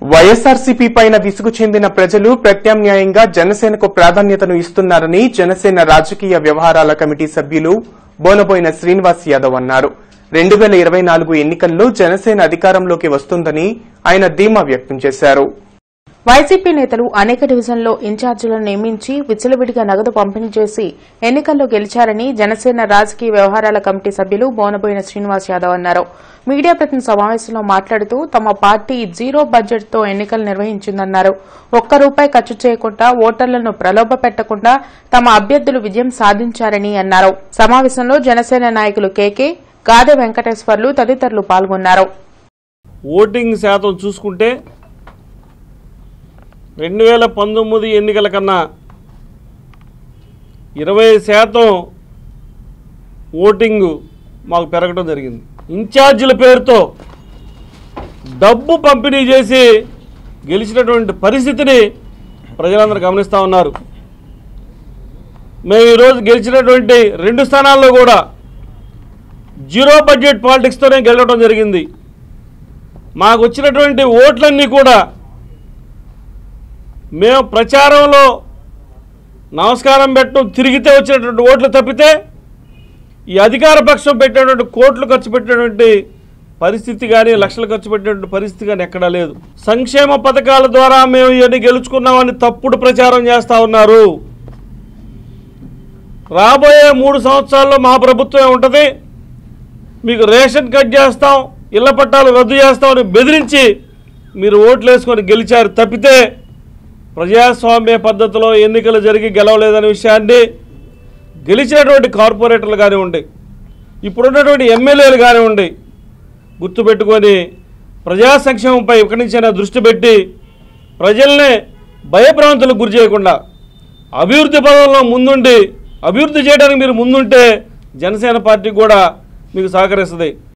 వైఎస్ఆర్సీపీ పైన విసుగు చెందిన ప్రజలు ప్రత్యామ్నాయంగా జనసేనకు ప్రాధాన్యతను ఇస్తున్నారని జనసేన రాజకీయ వ్యవహారాల కమిటీ సభ్యులు బోనబోయిన శ్రీనివాస్ యాదవ్ అన్నారు రెండు వేల ఇరవై నాలుగు ఎన్నికల్లో జనసేన అధికారంలోకి వస్తుందని ఆయన ధీమా వ్యక్తం చేశారు వైసీపీ నేతలు అనేక డివిజన్లో ఇన్ఛార్జీలను నియమించి విచ్చలవిడిగా నగదు పంపిణీ చేసి ఎన్నికల్లో గెలిచారని జనసేన రాజకీయ వ్యవహారాల కమిటీ సభ్యులు బోనబోయిన శ్రీనివాస్ యాదవ్ అన్నారు మీడియా ప్రతినిధి సమావేశంలో మాట్లాడుతూ తమ పార్టీ జీరో బడ్జెట్తో ఎన్నికలు నిర్వహించిందన్నారు ఒక్క రూపాయి ఖర్చు చేయకుండా ఓటర్లను ప్రలోభ పెట్టకుండా తమ అభ్యర్థులు విజయం సాధించారని అన్నారు సమావేశంలో జనసేన నాయకులు కేకే గాదె వెంకటేశ్వర్లు తదితరులు పాల్గొన్నారు ఓటింగ్ శాతం చూసుకుంటే రెండు వేల పంతొమ్మిది ఎన్నికల కన్నా ఇరవై శాతం ఓటింగు మాకు పెరగడం జరిగింది ఇన్ఛార్జీల పేరుతో డబ్బు పంపిణీ చేసి గెలిచినటువంటి పరిస్థితిని ప్రజలందరూ గమనిస్తూ ఉన్నారు మేము ఈరోజు గెలిచినటువంటి రెండు స్థానాల్లో కూడా జీరో బడ్జెట్ పాలిటిక్స్తోనే గెలవడం జరిగింది మాకు వచ్చినటువంటి ఓట్లన్నీ కూడా మేము ప్రచారంలో నమస్కారం పెట్టడం తిరిగితే వచ్చినటువంటి ఓట్లు తప్పితే ఈ అధికార పక్షం పెట్టినటువంటి కోట్లు ఖర్చు పెట్టినటువంటి పరిస్థితి కానీ లక్షలు ఖర్చు పెట్టినటువంటి పరిస్థితి కానీ ఎక్కడా లేదు సంక్షేమ పథకాల ద్వారా మేము ఇవన్నీ గెలుచుకున్నామని తప్పుడు ప్రచారం చేస్తూ ఉన్నారు రాబోయే మూడు సంవత్సరాల్లో మా ప్రభుత్వం ఉంటుంది మీకు రేషన్ కట్ చేస్తాం ఇళ్ల పట్టాలు రద్దు చేస్తామని బెదిరించి మీరు ఓట్లు వేసుకొని గెలిచారు తప్పితే ప్రజాస్వామ్య పద్ధతిలో ఎన్నికలు జరిగి గెలవలేదనే విషయాన్ని గెలిచినటువంటి కార్పొరేటర్లు కానివ్వండి ఇప్పుడున్నటువంటి ఎమ్మెల్యేలు కానివ్వండి గుర్తుపెట్టుకొని ప్రజా సంక్షేమంపై ఇక్కడి నుంచైనా దృష్టి పెట్టి ప్రజల్ని భయభ్రాంతులకు గురి చేయకుండా అభివృద్ధి పదంలో ముందుండి అభివృద్ధి చేయడానికి మీరు ముందుంటే జనసేన పార్టీ కూడా మీకు సహకరిస్తుంది